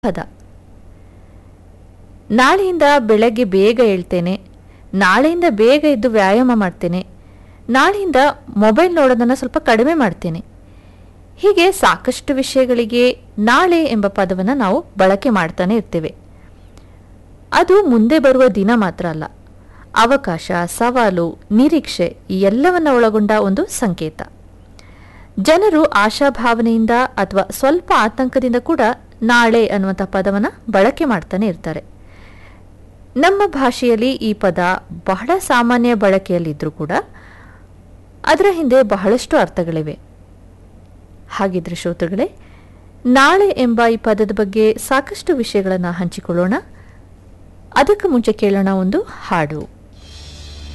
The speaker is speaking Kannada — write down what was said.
ಪದ ನಾಳೆಯಿಂದ ಬೆಳಗ್ಗೆ ಬೇಗ ಏಳ್ತೇನೆ ನಾಳೆಯಿಂದ ಬೇಗ ಎದ್ದು ವ್ಯಾಯಾಮ ಮಾಡ್ತೇನೆ ನಾಳೆಯಿಂದ ಮೊಬೈಲ್ ನೋಡೋದನ್ನು ಸ್ವಲ್ಪ ಕಡಿಮೆ ಮಾಡ್ತೇನೆ ಹೀಗೆ ಸಾಕಷ್ಟು ವಿಷಯಗಳಿಗೆ ನಾಳೆ ಎಂಬ ಪದವನ್ನು ನಾವು ಬಳಕೆ ಮಾಡ್ತಾನೆ ಇರ್ತೇವೆ ಅದು ಮುಂದೆ ಬರುವ ದಿನ ಮಾತ್ರ ಅಲ್ಲ ಅವಕಾಶ ಸವಾಲು ನಿರೀಕ್ಷೆ ಈ ಎಲ್ಲವನ್ನ ಒಳಗೊಂಡ ಒಂದು ಸಂಕೇತ ಜನರು ಆಶಾಭಾವನೆಯಿಂದ ಅಥವಾ ಸ್ವಲ್ಪ ಆತಂಕದಿಂದ ಕೂಡ ನಾಳೆ ಅನ್ನುವಂಥ ಪದವನ್ನು ಬಳಕೆ ಮಾಡ್ತಾನೆ ಇರ್ತಾರೆ ನಮ್ಮ ಭಾಷೆಯಲ್ಲಿ ಈ ಪದ ಬಹಳ ಸಾಮಾನ್ಯ ಬಳಕೆಯಲ್ಲಿದ್ದರೂ ಕೂಡ ಅದರ ಹಿಂದೆ ಬಹಳಷ್ಟು ಅರ್ಥಗಳಿವೆ ಹಾಗಿದ್ರೆ ಶ್ರೋತೃಗಳೇ ನಾಳೆ ಎಂಬ ಈ ಪದದ ಬಗ್ಗೆ ಸಾಕಷ್ಟು ವಿಷಯಗಳನ್ನು ಹಂಚಿಕೊಳ್ಳೋಣ ಅದಕ್ಕೂ ಮುಂಚೆ ಕೇಳೋಣ ಒಂದು ಹಾಡು